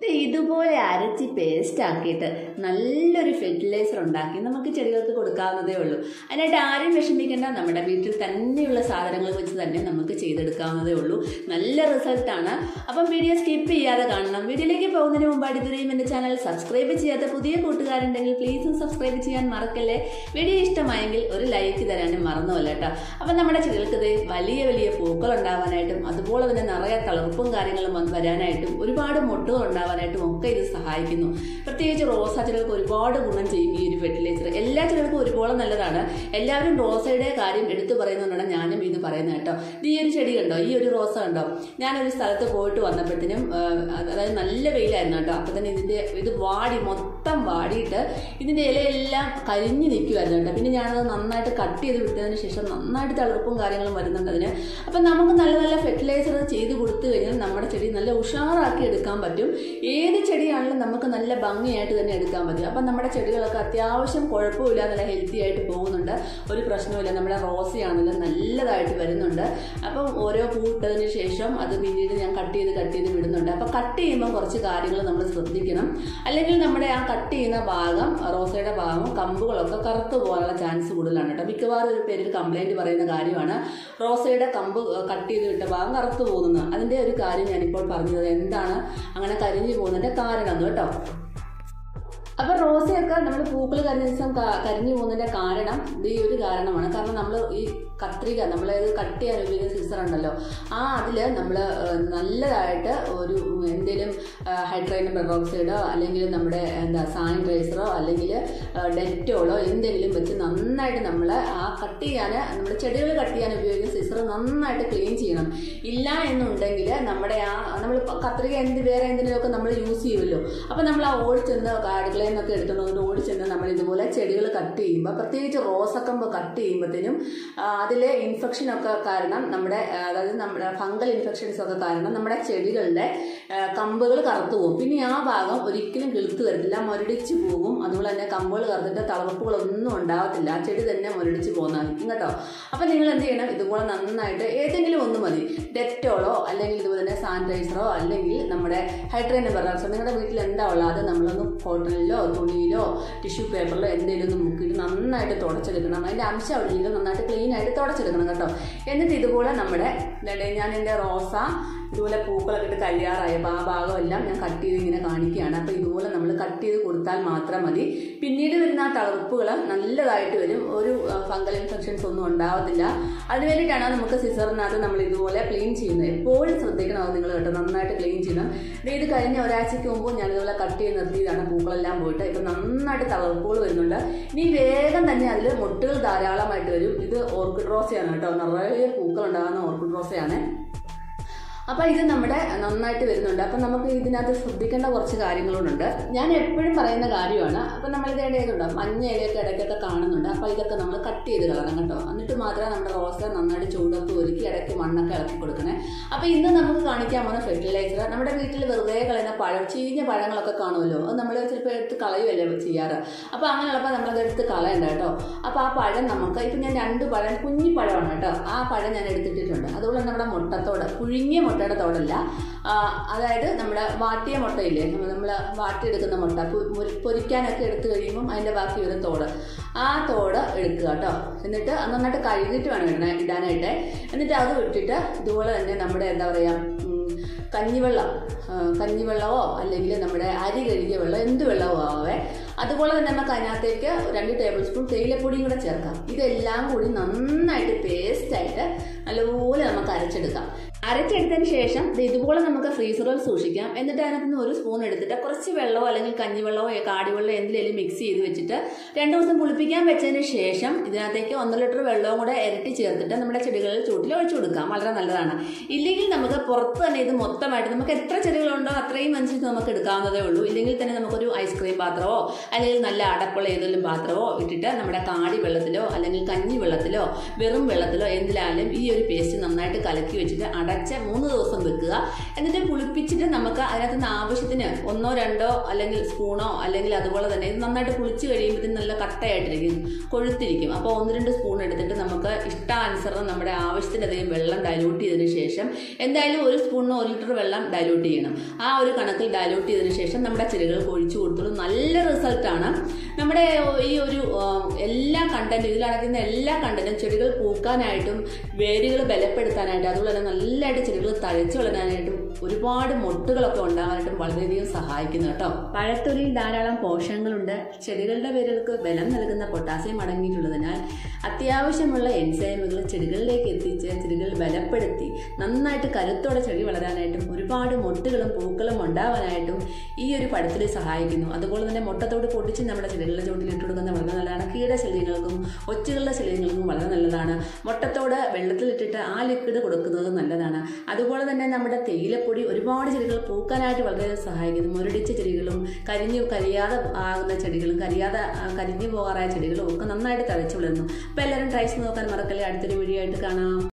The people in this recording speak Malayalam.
ദേ ഇതുപോലെ അരച്ച് പേസ്റ്റ് ആക്കിയിട്ട് നല്ലൊരു ഫെർട്ടിലൈസർ ഉണ്ടാക്കി നമുക്ക് ചെടികൾക്ക് കൊടുക്കാവുന്നതേ ഉള്ളൂ അതിനായിട്ട് ആരും വിഷമിക്കേണ്ട നമ്മുടെ വീട്ടിൽ തന്നെയുള്ള സാധനങ്ങൾ വെച്ച് തന്നെ നമുക്ക് ചെയ്തെടുക്കാവുന്നതേ ഉള്ളൂ നല്ല റിസൾട്ടാണ് അപ്പം വീഡിയോ സ്കിപ്പ് ചെയ്യാതെ കാണണം വീഡിയോയിലേക്ക് പോകുന്നതിന് മുമ്പായിട്ട് ഇതുവരെയും എൻ്റെ ചാനൽ സബ്സ്ക്രൈബ് ചെയ്യാത്ത പുതിയ കൂട്ടുകാരുണ്ടെങ്കിൽ പ്ലീസും സബ്സ്ക്രൈബ് ചെയ്യാൻ മറക്കല്ലേ വീഡിയോ ഇഷ്ടമായെങ്കിൽ ഒരു ലൈക്ക് തരാനും മറന്നുമല്ല കേട്ടോ അപ്പം നമ്മുടെ ചെടികൾക്ക് ഇത് വലിയ വലിയ പൂക്കൾ ഉണ്ടാവാനായിട്ടും അതുപോലെ തന്നെ നിറയെ തളർപ്പും കാര്യങ്ങളും വന്ന് വരാനായിട്ടും ഒരുപാട് മുട്ടുകൾ ഉണ്ടാവാനായിട്ടും ഒക്കെ ഇത് സഹായിക്കുന്നു പ്രത്യേകിച്ച് റോസാ ചെടികൾക്ക് ഒരുപാട് ഗുണം ചെയ്യും ഈ ഒരു ഫെർട്ടിലൈസർ എല്ലാ ചെടികൾക്കും ഒരുപോലെ നല്ലതാണ് എല്ലാവരും റോസയുടെ കാര്യം എടുത്തു പറയുന്നതുകൊണ്ടാണ് ഞാനും ഇത് പറയുന്നത് കേട്ടോ ഇത് ഈ ഒരു ചെടി കണ്ടോ ഈ ഒരു റോസ കണ്ടോ ഞാനൊരു സ്ഥലത്ത് പോയിട്ട് വന്നപ്പോഴത്തേനും ആ, അതായത് നല്ല വെയിലായിരുന്നു കേട്ടോ അപ്പം തന്നെ ഇതിൻ്റെ ഇത് വാടി മൊത്തം വാടിയിട്ട് ഇതിൻ്റെ ഇലയെല്ലാം കരിഞ്ഞു നിൽക്കുമായിരുന്നു കേട്ടോ പിന്നെ ഞാനത് നന്നായിട്ട് കട്ട് ചെയ്ത് വിട്ടതിന് ശേഷം നന്നായിട്ട് തളിർപ്പും കാര്യങ്ങളും വരുന്നുണ്ട് അതിന് അപ്പം നമുക്ക് നല്ല നല്ല ഫെർട്ടിലൈസർ ചെയ്ത് കൊടുത്തു കഴിഞ്ഞാൽ നമ്മുടെ ചെടി നല്ല ഉഷാറാക്കി എടുക്കാൻ പറ്റും ഏത് ചെടിയാണെങ്കിലും നമുക്ക് നല്ല ഭംഗിയായിട്ട് തന്നെ എടുക്കാൻ പറ്റും അപ്പം നമ്മുടെ ചെടികളൊക്കെ അത്യാവശ്യം കുഴപ്പമില്ല നല്ല ഹെൽത്തി ആയിട്ട് പോകുന്നുണ്ട് ഒരു പ്രശ്നവുമില്ല നമ്മുടെ റോസയാണെങ്കിലും നല്ലതായിട്ട് വരുന്നുണ്ട് അപ്പം ഓരോ പൂ ഇട്ടതിന് ശേഷം അത് പിന്നീട് ഞാൻ കട്ട് ചെയ്ത് കട്ട് ചെയ്ത് വിടുന്നുണ്ട് അപ്പം കട്ട് ചെയ്യുമ്പോൾ കുറച്ച് കാര്യങ്ങൾ നമ്മൾ ശ്രദ്ധിക്കണം അല്ലെങ്കിൽ നമ്മുടെ ആ കട്ട് ചെയ്യുന്ന ഭാഗം റോസയുടെ ഭാഗം കമ്പുകളൊക്കെ കറുത്തു പോകാനുള്ള ചാൻസ് കൂടുതലാണ് കേട്ടോ മിക്കവാറും ഒരു പേരിൽ കംപ്ലൈൻറ്റ് പറയുന്ന കാര്യമാണ് റോസയുടെ കമ്പ് കട്ട് ചെയ്ത് വിട്ട ഭാഗം കറുത്തു പോകുന്നത് അതിൻ്റെ ഒരു കാര്യം ഞാനിപ്പോൾ പറഞ്ഞത് എന്താണ് അങ്ങനെ കരിഞ്ഞു പോകുന്നതിൻ്റെ കാരണം എന്ന് കേട്ടോ അപ്പൊ റോസയൊക്കെ നമ്മൾ പൂക്കൾ കരിഞ്ഞ ദിവസം ക- കരിഞ്ഞു പോകുന്നതിന്റെ കാരണം ഇത് ഈ ഒരു കാരണമാണ് കാരണം നമ്മൾ ഈ കത്രിക നമ്മൾ കട്ട് ചെയ്യാൻ ഉപയോഗിക്കുന്ന സിസർ ഉണ്ടല്ലോ ആ അതിൽ നമ്മൾ നല്ലതായിട്ട് ഒരു എന്തെങ്കിലും ഹൈഡ്രൈനം പെറോക്സൈഡോ അല്ലെങ്കിൽ നമ്മുടെ എന്താ സാനിറ്റൈസറോ അല്ലെങ്കിൽ ഡെറ്റോളോ എന്തെങ്കിലും വെച്ച് നന്നായിട്ട് നമ്മൾ ആ കട്ട് ചെയ്യാൻ നമ്മുടെ ചെടികൾ കട്ട് ചെയ്യാൻ ഉപയോഗിക്കുന്ന സിസർ നന്നായിട്ട് ക്ലീൻ ചെയ്യണം ഇല്ല എന്നുണ്ടെങ്കിൽ നമ്മുടെ ആ നമ്മൾ കത്രിക എന്ത് വേറെ എന്തിനൊക്കെ നമ്മൾ യൂസ് ചെയ്യുമല്ലോ അപ്പം നമ്മൾ ആ ഓടിച്ചെന്ന് അടുക്കളയിൽ നിന്നൊക്കെ എടുത്തുകൊണ്ട് വന്നിട്ട് ഓടിച്ചെന്ന് നമ്മൾ ഇതുപോലെ ചെടികൾ കട്ട് ചെയ്യുമ്പോൾ പ്രത്യേകിച്ച് റോസക്കമ്പ് കട്ട് ചെയ്യുമ്പോഴത്തേനും ആ, അതിലെ ഇൻഫെക്ഷനൊക്കെ കാരണം നമ്മുടെ ആ, അതായത് നമ്മുടെ ഫംഗൽ ഇൻഫെക്ഷൻസ് ഒക്കെ കാരണം നമ്മുടെ ചെടികളുടെ ആ, കമ്പുകൾ കറുത്തു പോകും പിന്നെ ആ ഭാഗം ഒരിക്കലും കിളുത്ത് വരത്തില്ല മുരടിച്ച് പോകും അതുപോലെ തന്നെ കമ്പുകൾ കറുത്തിട്ട് തളർപ്പുകളൊന്നും ഉണ്ടാവത്തില്ല ആ ചെടി തന്നെ മുരടിച്ച് പോകുന്നതായിരിക്കും കേട്ടോ അപ്പം നിങ്ങൾ എന്ത് ചെയ്യണം ഇതുപോലെ നന്നായിട്ട് ഏതെങ്കിലും ഒന്ന് മതി ഡെറ്റോളോ അല്ലെങ്കിൽ ഇതുപോലെ തന്നെ സാനിറ്റൈസറോ അല്ലെങ്കിൽ നമ്മുടെ ഹൈഡ്രേൻ പെറാക്സോ നിങ്ങളുടെ വീട്ടിൽ എന്താ ഉള്ളത് അത് നമ്മളൊന്ന് കോട്ടണിലോ തുണിയിലോ ടിഷ്യൂ പേപ്പറിലോ എന്തെങ്കിലും ഒന്ന് മുക്കിയിട്ട് നന്നായിട്ട് തുടച്ചെടുക്കണം അതിൻ്റെ അംശം അവിടെ ഇരിക്കും നന്നായിട്ട് ക്ലീൻ ആയിട്ട് തുടച്ചെടുക്കണം കേട്ടോ എന്നിട്ട് ഇതുപോലെ നമ്മുടെ എന്താ ഞാൻ എൻ്റെ റോസ ഇതുപോലെ പൂക്കളൊക്കെ ഇട്ട് കഴിയാറായപ്പോൾ ആ ഭാഗമെല്ലാം ഞാൻ കട്ട് ചെയ്ത് ഇങ്ങനെ കാണിക്കുകയാണ് അപ്പോൾ ഇതുപോലെ നമ്മൾ കട്ട് ചെയ്ത് കൊടുത്താൽ മാത്രം മതി പിന്നീട് വരുന്ന ആ തളർപ്പുകൾ നല്ലതായിട്ട് വരും ഒരു ഫംഗൽ ഇൻഫെക്ഷൻസ് ഒന്നും ഉണ്ടാവത്തില്ല അതിന് വേണ്ടിയിട്ടാണ് നമുക്ക് സിസറിനകത്ത് നമ്മൾ ഇതുപോലെ ക്ലീൻ ചെയ്യുന്നത് എപ്പോഴും ശ്രദ്ധിക്കണം അത് നിങ്ങൾ കേട്ടോ നന്നായിട്ട് ക്ലീൻ ചെയ്യണം ദേ ഇത് കഴിഞ്ഞ ഒരാഴ്ചയ്ക്ക് മുമ്പ് ഞാൻ ഇതുപോലെ കട്ട് ചെയ്ത് നിർത്തിയതാണ് പൂക്കളെല്ലാം പോയിട്ട് ഇപ്പം നന്നായിട്ട് തളർപ്പുകൾ വരുന്നുണ്ട് ഇനി വേഗം തന്നെ അതിൽ മുട്ടുകൾ ധാരാളമായിട്ട് വരും ഇത് ഓർക്കിഡ് റോസയാണ് കേട്ടോ നിറയെ പൂക്കൾ ഉണ്ടാകുന്ന ഓർക്കിഡ് റോസയാണ് അപ്പോൾ ഇത് നമ്മുടെ നന്നായിട്ട് വരുന്നുണ്ട് അപ്പം നമുക്ക് ഇതിനകത്ത് ശ്രദ്ധിക്കേണ്ട കുറച്ച് കാര്യങ്ങളുണ്ട് ഞാൻ എപ്പോഴും പറയുന്ന കാര്യമാണ് അപ്പം നമ്മൾ ഇത് ഇടയുന്നുണ്ടോ മഞ്ഞ ഇലയൊക്കെ ഇടയ്ക്കൊക്കെ കാണുന്നുണ്ട് അപ്പോൾ ഇതൊക്കെ നമ്മൾ കട്ട് ചെയ്ത് കളയണം കേട്ടോ എന്നിട്ട് മാത്രമേ നമ്മുടെ റോസ നന്നായിട്ട് ചൂടൊക്കെ ഒരുക്കി ഇടയ്ക്ക് മണ്ണൊക്കെ ഇളക്കി കൊടുക്കണേ അപ്പോൾ ഇന്ന് നമുക്ക് കാണിക്കാൻ പോകുന്ന ഫെർട്ടിലൈസർ നമ്മുടെ വീട്ടിൽ വെറുതെ കളയുന്ന പഴം ചീഞ്ഞ പഴങ്ങളൊക്കെ കാണുമല്ലോ അത് നമ്മൾ ചിലപ്പോൾ എടുത്ത് കളയുമല്ലേ ചെയ്യാറ് അപ്പോൾ അങ്ങനെയുള്ളപ്പോൾ നമ്മളത് എടുത്ത് കളയണ്ട കേട്ടോ അപ്പോൾ ആ പഴം നമുക്ക് ഇപ്പം ഞാൻ രണ്ട് പഴം കുഞ്ഞി പഴമാണ് കേട്ടോ ആ പഴം ഞാൻ എടുത്തിട്ടിട്ടുണ്ട് അതുപോലെ നമ്മുടെ മുട്ടത്തോട് പുഴുങ്ങിയ മുട്ടയുടെ തോടല്ല ആ, അതായത് നമ്മുടെ വാട്ടിയ മുട്ടയില്ലേ നമ്മൾ വാട്ടിയെടുക്കുന്ന മുട്ട പു- മുരി- പൊരിക്കാനൊക്കെ എടുത്തു കഴിയുമ്പം അതിൻ്റെ ബാക്കി വരും തോട് ആ തോട് എടുക്കുക കേട്ടോ എന്നിട്ട് അത് നന്നായിട്ട് കഴുകിയിട്ട് വേണം ഇടണ ഇടാനായിട്ട് എന്നിട്ട് അത് ഇട്ടിട്ട് ഇതുപോലെ തന്നെ നമ്മുടെ എന്താ പറയുക ഉം, കഞ്ഞിവെള്ളം ആ, കഞ്ഞിവെള്ളമോ അല്ലെങ്കിൽ നമ്മുടെ അരി കഴുകിയ വെള്ളം എന്ത് വെള്ളമോ ആവേ അതുപോലെ തന്നെ നമുക്ക് അതിനകത്തേക്ക് രണ്ട് ടേബിൾ സ്പൂൺ തേയിലപ്പൊടിയും കൂടെ ചേർക്കാം ഇതെല്ലാം കൂടി നന്നായിട്ട് പേസ്റ്റായിട്ട് നല്ലപോലെ നമുക്ക് അരച്ചെടുക്കാം അരച്ചെടുത്തതിന് ശേഷം ദേ ഇതുപോലെ നമുക്ക് ഫ്രീസറിൽ സൂക്ഷിക്കാം എന്നിട്ട് അതിനകത്ത് നിന്ന് ഒരു സ്പൂൺ എടുത്തിട്ട് കുറച്ച് വെള്ളമോ അല്ലെങ്കിൽ കഞ്ഞിവെള്ളമോ കാടിവെള്ളമോ എന്തിലേലും മിക്സ് ചെയ്ത് വെച്ചിട്ട് രണ്ട് ദിവസം പുളിപ്പിക്കാൻ വെച്ചതിന് ശേഷം ഇതിനകത്തേക്ക് ഒന്നര ലിറ്റർ വെള്ളവും കൂടെ ഇരട്ടി ചേർത്തിട്ട് നമ്മുടെ ചെടികളിൽ ചൂട്ടിൽ ഒഴിച്ചു കൊടുക്കാം വളരെ നല്ലതാണ് ഇല്ലെങ്കിൽ നമുക്ക് പുറത്ത് തന്നെ ഇത് മൊത്തമായിട്ട് നമുക്ക് എത്ര ചെടികളുണ്ടോ അത്രയും അനുസരിച്ച് നമുക്ക് എടുക്കാവുന്നതേ ഉള്ളൂ ഇല്ലെങ്കിൽ തന്നെ നമുക്കൊരു ഐസ്ക്രീം പാത്രമോ അല്ലെങ്കിൽ നല്ല അടപ്പുള്ള ഏതെങ്കിലും പാത്രമോ ഇട്ടിട്ട് നമ്മുടെ കാടി വെള്ളത്തിലോ അല്ലെങ്കിൽ കഞ്ഞി വെള്ളത്തിലോ വെറും വെള്ളത്തിലോ എന്തിലായാലും ഈ ഒരു പേസ്റ്റ് നന്നായിട്ട് കലക്കി വെച്ചിട്ട് അട അടച്ച് മൂന്ന് ദിവസം വെക്കുക എന്നിട്ട് പുളിപ്പിച്ചിട്ട് നമുക്ക് അതിനകത്ത് നിന്ന് ആവശ്യത്തിന് ഒന്നോ രണ്ടോ അല്ലെങ്കിൽ സ്പൂണോ അല്ലെങ്കിൽ അതുപോലെ തന്നെ ഇത് നന്നായിട്ട് പുളിച്ച് കഴിയുമ്പോഴത്തേന് നല്ല കട്ടയായിട്ടിരിക്കും കൊഴുത്തിരിക്കും അപ്പോൾ ഒന്ന് രണ്ട് സ്പൂൺ എടുത്തിട്ട് നമുക്ക് ഇഷ്ടാനുസരണം നമ്മുടെ ആവശ്യത്തിനധികം വെള്ളം ഡൈലൂട്ട് ചെയ്തതിന് ശേഷം എന്തായാലും ഒരു സ്പൂണിന് ഒരു ലിറ്റർ വെള്ളം ഡൈലൂട്ട് ചെയ്യണം ആ ഒരു കണക്കിൽ ഡൈലൂട്ട് ചെയ്തതിന് ശേഷം നമ്മുടെ ചെടികൾക്ക് ഒഴിച്ചു കൊടുത്തോളൂ നല്ല റിസൾട്ടാണ് നമ്മുടെ ഈ ഒരു ആ, എല്ലാ കണ്ടന്റും ഇതിലടങ്ങുന്ന എല്ലാ കണ്ടന്റും ചെടികൾ പൂക്കാനായിട്ടും വേരുകൾ ബലപ്പെടുത്താനായിട്ടും അതുപോലെ തന്നെ നല്ലതായിട്ട് ചെടികൾ തഴച്ചു വളരാനായിട്ടും ഒരുപാട് മൊട്ടുകളൊക്കെ ഉണ്ടാകാനായിട്ടും വളരെയധികം സഹായിക്കുന്നു കേട്ടോ പഴത്തൊലിയിൽ ധാരാളം പോഷകങ്ങളുണ്ട് ചെടികളുടെ വേരുകൾക്ക് ബലം നൽകുന്ന പൊട്ടാസ്യം അടങ്ങിയിട്ടുള്ളതിനാൽ അത്യാവശ്യമുള്ള എൻസൈമുകൾ ചെടികളിലേക്ക് എത്തിച്ച് ചെടികൾ ബലപ്പെടുത്തി നന്നായിട്ട് കരുത്തോടെ ചെടി വളരാനായിട്ടും ഒരുപാട് മൊട്ടുകളും പൂക്കളും ഉണ്ടാവാനായിട്ടും ഈ ഒരു പഴത്തിൽ സഹായിക്കുന്നു അതുപോലെ തന്നെ മുട്ടത്തോട് പൊട്ടിച്ച് നമ്മുടെ ചെടികളുടെ ചോട്ടിൽ ഇട്ട് കൊടുക്കുന്നത് വളരെ നല്ലതാണ് കീടശല്യങ്ങൾക്കും ഒച്ചുകളുടെ ശല്യങ്ങൾക്കും വളരെ നല്ലതാണ് മുട്ടത്തോട് വെള്ളത്തിലിട്ടിട്ട് ആ ലിക്വിഡ് കൊടുക്കുന്നത് നല്ലതാണ് അതുപോലെ തന്നെ നമ്മുടെ തേയിലപ്പൊടി ഒരുപാട് ചെടികൾ പൂക്കാനായിട്ട് വളരെ സഹായിക്കുന്നു മുരടിച്ച ചെടികളും കരിഞ്ഞു കരിയാതെ ആകുന്ന ചെടികളും കരിയാതെ ആ, കരിഞ്ഞു പോകാറായ ചെടികളും ഒക്കെ നന്നായിട്ട് തഴച്ചു വളരുന്നു അപ്പോൾ എല്ലാവരും ട്രൈ ചെയ്ത് നോക്കാൻ മറക്കല്ലേ അടുത്തൊരു വീഡിയോ ആയിട്ട് കാണാം